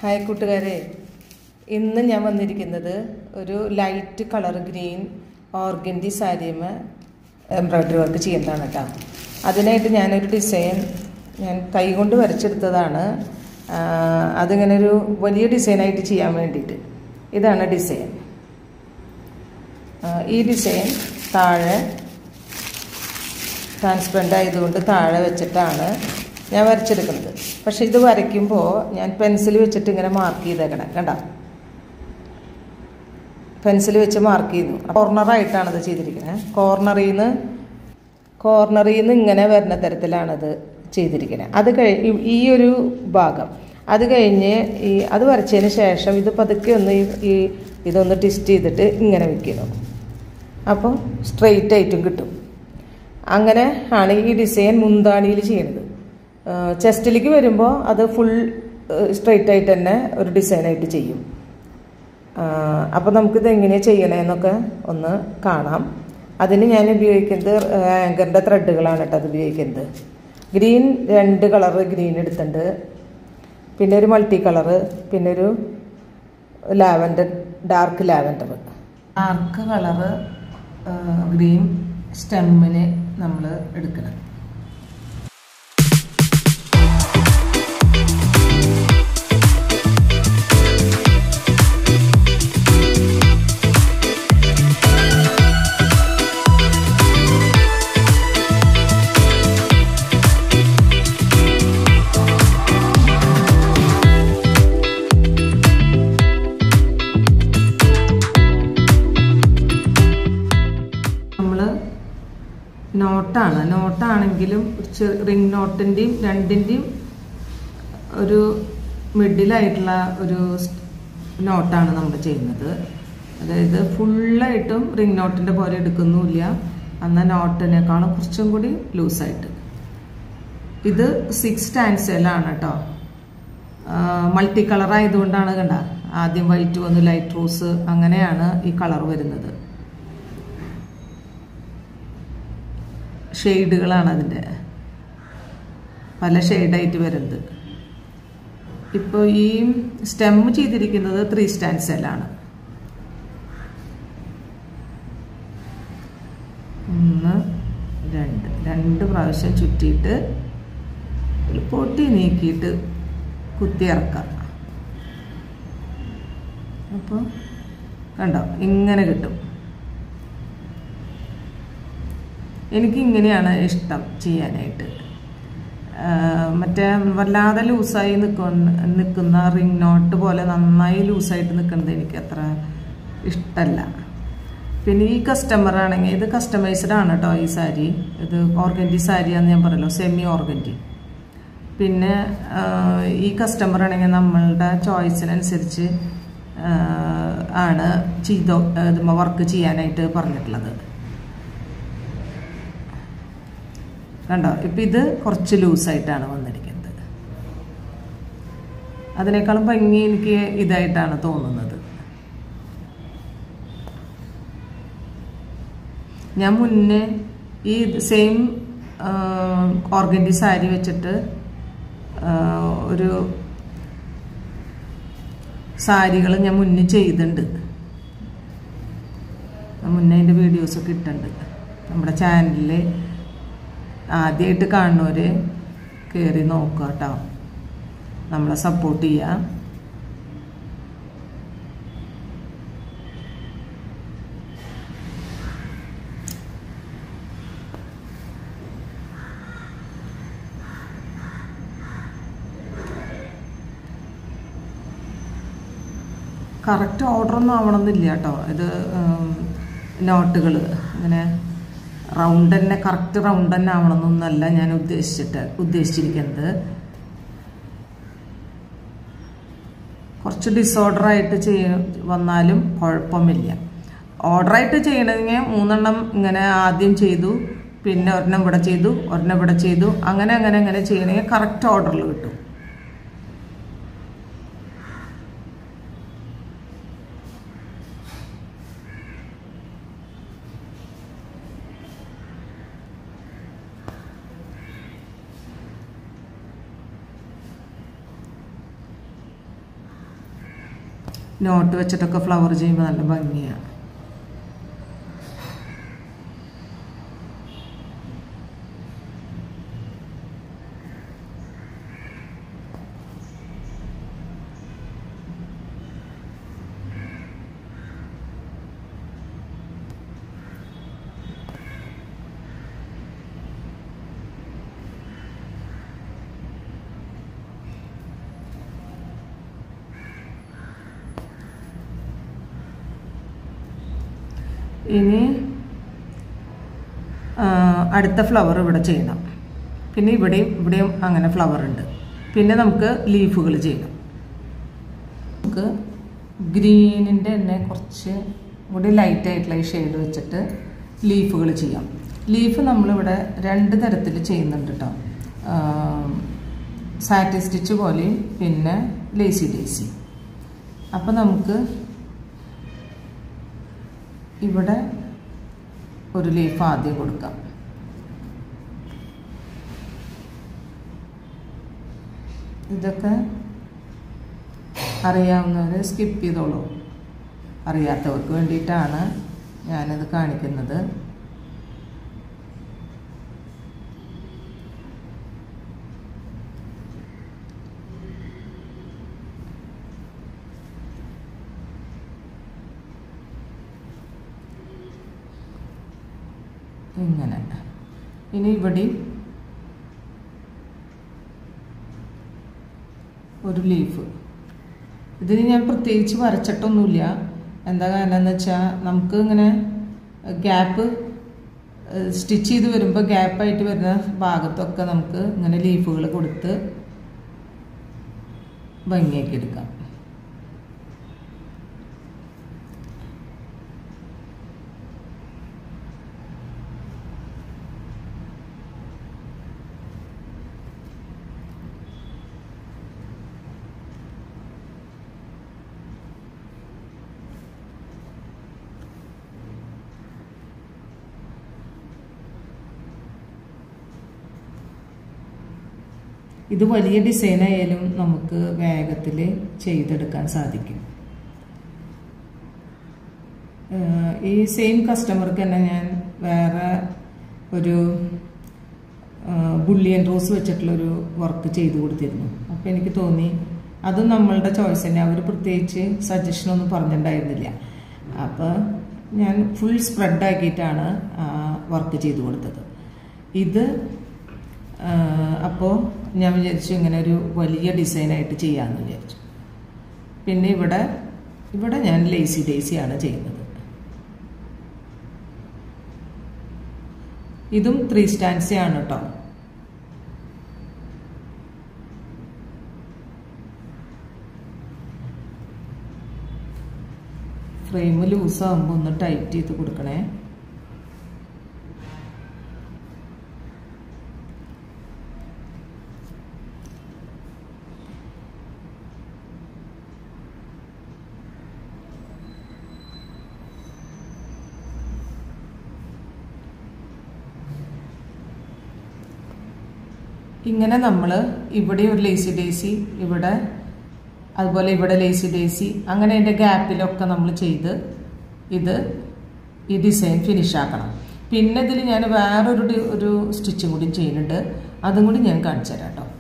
hi കൂട്ടുകാരെ ഇന്ന് ഞാൻ വന്നിരിക്കുന്നത് ഒരു ലൈറ്റ് കളർ ഗ്രീൻ ഓർഗൻഡി സാരിയുമ എംബ്രോയ്ഡറി വർക്ക് ചെയ്യേണ്ടതാണ് കേട്ടോ അതിനായിട്ട് ഞാനൊരു ഡിസൈൻ ഞാൻ കൈകൊണ്ട് വരച്ചെടുത്തതാണ് ആ, അതിങ്ങനെ ഒരു വലിയ ഡിസൈനായിട്ട് ചെയ്യാൻ വേണ്ടിയിട്ട് ഇതാണ് ഡിസൈൻ ആ, ഈ ഡിസൈൻ താഴെ ട്രാൻസ്പെറൻ്റ് ആയതുകൊണ്ട് താഴെ വെച്ചിട്ടാണ് ഞാൻ വരച്ചെടുക്കുന്നത് പക്ഷെ ഇത് വരയ്ക്കുമ്പോൾ ഞാൻ പെൻസിൽ വെച്ചിട്ട് ഇങ്ങനെ മാർക്ക് ചെയ്തേക്കണം കണ്ട പെൻസിൽ വെച്ച് മാർക്ക് ചെയ്യുന്നു കോർണറായിട്ടാണ് ഇത് ചെയ്തിരിക്കുന്നത് കോർണറിൽ നിന്ന് കോർണറിൽ നിന്ന് ഇങ്ങനെ വരുന്ന തരത്തിലാണത് ചെയ്തിരിക്കുന്നത് അത് കഴി ഈ- ഈ ഒരു ഭാഗം അത് കഴിഞ്ഞ് ഈ അത് വരച്ചതിന് ശേഷം ഇത് പതുക്കെ ഒന്ന് ഈ- ഈ ഇതൊന്ന് ട്വിസ്റ്റ് ചെയ്തിട്ട് ഇങ്ങനെ വെക്കുന്നു അപ്പോൾ സ്ട്രെയിറ്റ് ആയിട്ടും കിട്ടും അങ്ങനെ ആണ് ഈ ഡിസൈൻ മുന്താണിയിൽ ചെയ്യണത് ചെസ്റ്റിലേക്ക് വരുമ്പോൾ അത് ഫുൾ സ്ട്രെയിറ്റ് ആയിട്ട് തന്നെ ഒരു ഡിസൈനായിട്ട് ചെയ്യും അപ്പോൾ നമുക്കിത് എങ്ങനെയാണ് ചെയ്യണതെന്നൊക്കെ ഒന്ന് കാണാം അതിന് ഞാൻ ഉപയോഗിക്കുന്നത് ആങ്കറിൻ്റെ ത്രെഡുകളാണ് കേട്ടോ അത് ഉപയോഗിക്കുന്നത് ഗ്രീൻ രണ്ട് കളർ ഗ്രീൻ എടുത്തിട്ടുണ്ട് പിന്നെ ഒരു മൾട്ടി കളറ് പിന്നെ ഒരു lavender dark lavender dark colour green സ്റ്റെമ്മിന് നമ്മൾ എടുക്കണം നമ്മൾ നോട്ടാണ് നോട്ടാണെങ്കിലും റിംഗ് നോട്ടിൻ്റെയും രണ്ടിൻ്റെയും ഒരു മിഡിലായിട്ടുള്ള ഒരു നോട്ടാണ് നമ്മൾ ചെയ്യുന്നത് അതായത് ഫുള്ളായിട്ടും റിംഗ് നോട്ടിൻ്റെ പോലെ എടുക്കുന്നുമില്ല എന്നാൽ നോട്ടിനേക്കാളും കുറച്ചും കൂടി ലൂസായിട്ട് ഇത് സിക്സ് സ്റ്റാൻസേലാണ് കേട്ടോ മൾട്ടി കളർ ആയതുകൊണ്ടാണ് കണ്ട ആദ്യം വൈറ്റ് വന്ന് ലൈറ്റ് റോസ് അങ്ങനെയാണ് ഈ കളർ വരുന്നത് ഷെയ്ഡുകളാണ് അതിൻ്റെ പല ഷെയ്ഡായിട്ട് വരുന്നത് ഇപ്പോൾ ഈ സ്റ്റെം ചെയ്തിരിക്കുന്നത് ത്രീ സ്റ്റാൻസെല്ലാണ് ഒന്ന് രണ്ട് രണ്ട് പ്രാവശ്യം ചുറ്റിയിട്ട് ഒരു പൊട്ടി നീക്കിയിട്ട് കുത്തിയിറക്കാം അപ്പോൾ കണ്ടോ ഇങ്ങനെ കിട്ടും എനിക്ക് ഇങ്ങനെയാണ് ഇഷ്ടം ചെയ്യാനായിട്ട് ആഹ് മറ്റേ വല്ലാതെ ലൂസായി നിൽക്കുന്ന നിൽക്കുന്ന റിംഗ് നോട്ട് പോലെ നന്നായി ലൂസായിട്ട് നിൽക്കുന്നത് എനിക്ക് അത്ര ഇഷ്ടമല്ല പിന്നെ ഈ കസ്റ്റമർ ആണെങ്കിൽ ഇത് കസ്റ്റമൈസ്ഡ് ആണ് കേട്ടോ ഈ സാരി ഇത് ഓർഗൻറ്റി സാരിയാന്ന് ഞാൻ പറഞ്ഞല്ലോ സെമി ഓർഗൻറ്റി പിന്നെ ആഹ് ഈ കസ്റ്റമർ ആണെങ്കിൽ നമ്മളുടെ ചോയ്സിനനുസരിച്ച് ആഹ് ആണ് ചെയ്തോ വർക്ക് ചെയ്യാനായിട്ട് പറഞ്ഞിട്ടുള്ളത് കണ്ടോ ഇപ്പം ഇത് കുറച്ച് ലൂസായിട്ടാണ് വന്നിരിക്കുന്നത് അതിനേക്കാളും ഭംഗി എനിക്ക് ഇതായിട്ടാണ് തോന്നുന്നത് ഞാൻ മുന്നേ ഈ സെയിം ഓർഗൻഡി സാരി വെച്ചിട്ട് ആ, ഒരു സാരികൾ ഞാൻ മുന്നേ ചെയ്തിട്ടുണ്ട് മുന്നേ അതിൻ്റെ വീഡിയോസൊക്കെ ഇട്ടിട്ടുണ്ട് നമ്മുടെ ചാനലിൽ ആദ്യമായിട്ട് കാണുന്നവർ കയറി നോക്കുക കേട്ടോ നമ്മളെ സപ്പോർട്ട് ചെയ്യുക കറക്റ്റ് ഓർഡറൊന്നും ആവണമെന്നില്ല കേട്ടോ ഇത് നോട്ടുകൾ ഇങ്ങനെ റൗണ്ട് തന്നെ കറക്റ്റ് റൗണ്ട് തന്നെ ആവണമെന്നൊന്നല്ല ഞാൻ ഉദ്ദേശിച്ചിട്ട് ഉദ്ദേശിച്ചിരിക്കുന്നത് കുറച്ച് ഡിസോർഡർ ആയിട്ട് ചെയ്യ വന്നാലും കുഴപ്പമില്ല ഓർഡറായിട്ട് ചെയ്യണമെങ്കിൽ മൂന്നെണ്ണം ഇങ്ങനെ ആദ്യം ചെയ്തു പിന്നെ ഒരെണ്ണം ഇവിടെ ചെയ്തു ഒരെണ്ണം ഇവിടെ ചെയ്തു അങ്ങനെ അങ്ങനെ അങ്ങനെ ചെയ്യണമെങ്കിൽ കറക്റ്റ് ഓർഡറിൽ കിട്ടും നോട്ട് വെച്ചിട്ടൊക്കെ ഫ്ലവർ ചെയ്യുമ്പോൾ നല്ല ഭംഗിയാണ് ഇനി ആ, അടുത്ത ഫ്ലവർ ഇവിടെ ചെയ്യണം പിന്നെ ഇവിടെയും ഇവിടെയും അങ്ങനെ ഫ്ലവർ ഉണ്ട് പിന്നെ നമുക്ക് ലീഫുകൾ ചെയ്യണം നമുക്ക് ഗ്രീനിൻ്റെ തന്നെ കുറച്ച് കൂടി ലൈറ്റ് ആയിട്ടുള്ള ഈ ഷെയ്ഡ് വെച്ചിട്ട് ലീഫുകൾ ചെയ്യാം ലീഫ് നമ്മളിവിടെ രണ്ട് തരത്തിൽ ചെയ്യുന്നുണ്ട് കേട്ടോ സാറ്റി സ്റ്റിച്ച് പോലെയും പിന്നെ ലേസി ഡേസി അപ്പം നമുക്ക് ഇവിടെ ഒരു ലീഫ് ആദ്യം കൊടുക്കാം ഇതൊക്കെ അറിയാവുന്നവർ സ്കിപ്പ് ചെയ്തോളൂ അറിയാത്തവർക്ക് വേണ്ടിയിട്ടാണ് ഞാനത് കാണിക്കുന്നത് ഇങ്ങനെ ഇനി ഇവിടെയും ഒരു ലീഫ് ഇതിന് ഞാൻ പ്രത്യേകിച്ച് വരച്ചിട്ടൊന്നുമില്ല എന്താ കാരണം എന്ന് വെച്ചാൽ നമുക്ക് ഇങ്ങനെ ഗ്യാപ്പ് സ്റ്റിച്ച് ചെയ്ത് വരുമ്പോൾ ഗ്യാപ്പായിട്ട് വരുന്ന ഭാഗത്തൊക്കെ നമുക്ക് ഇങ്ങനെ ലീഫുകൾ കൊടുത്ത് ഭംഗിയാക്കി എടുക്കാം ഇത് വലിയ ഡിസൈൻ ആയാലും നമുക്ക് വേഗത്തിൽ ചെയ്തെടുക്കാൻ സാധിക്കും ഏഹ് ഈ സെയിം കസ്റ്റമർക്ക് തന്നെ ഞാൻ വേറെ ഒരു ബുള്ളിയൻ റോസ് വെച്ചിട്ടുള്ളൊരു വർക്ക് ചെയ്തു കൊടുത്തിരുന്നു അപ്പോൾ എനിക്ക് തോന്നി അത് നമ്മളുടെ ചോയ്സ് തന്നെ അവർ പ്രത്യേകിച്ച് സജഷനൊന്നും പറഞ്ഞിട്ടുണ്ടായിരുന്നില്ല അപ്പോൾ ഞാൻ ഫുൾ സ്പ്രെഡ് ആക്കിയിട്ടാണ് വർക്ക് ചെയ്തു കൊടുത്തത് ഇത് അപ്പോൾ ഞാൻ വിചാരിച്ചു ഇങ്ങനെ ഒരു വലിയ ഡിസൈനായിട്ട് ചെയ്യാമെന്ന് വിചാരിച്ചു പിന്നെ ഇവിടെ ഇവിടെ ഞാൻ ലേസി ഡേസിയാണ് ചെയ്യുന്നത് ഇതും ത്രീ സ്റ്റാൻഡ്സി ആണ് കേട്ടോ ഫ്രെയിം ലൂസാകുമ്പോൾ ഒന്ന് ടൈറ്റ് ചെയ്ത് കൊടുക്കണേ ഇങ്ങനെ നമ്മൾ ഇവിടെ ഒരു ലേസി ഡേസി ഇവിടെ അതുപോലെ ഇവിടെ ലേസി ഡേസി അങ്ങനെ അതിൻ്റെ ഗ്യാപ്പിലൊക്കെ നമ്മൾ ചെയ്ത് ഇത് ഈ ഡിസൈൻ ഫിനിഷ് ആക്കണം പിന്നെ ഇതിൽ ഞാൻ വേറൊരു ഡി- ഒരു സ്റ്റിച്ചും കൂടി ചെയ്യുന്നുണ്ട് അതും കൂടി ഞാൻ കാണിച്ചു തരാം കേട്ടോ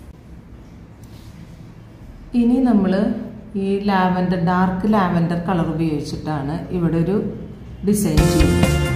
ഇനി നമ്മൾ ഈ ലാവൻഡർ ഡാർക്ക് ലാവൻഡർ കളർ ഉപയോഗിച്ചിട്ടാണ് ഇവിടെ ഒരു ഡിസൈൻ ചെയ്യുന്നത്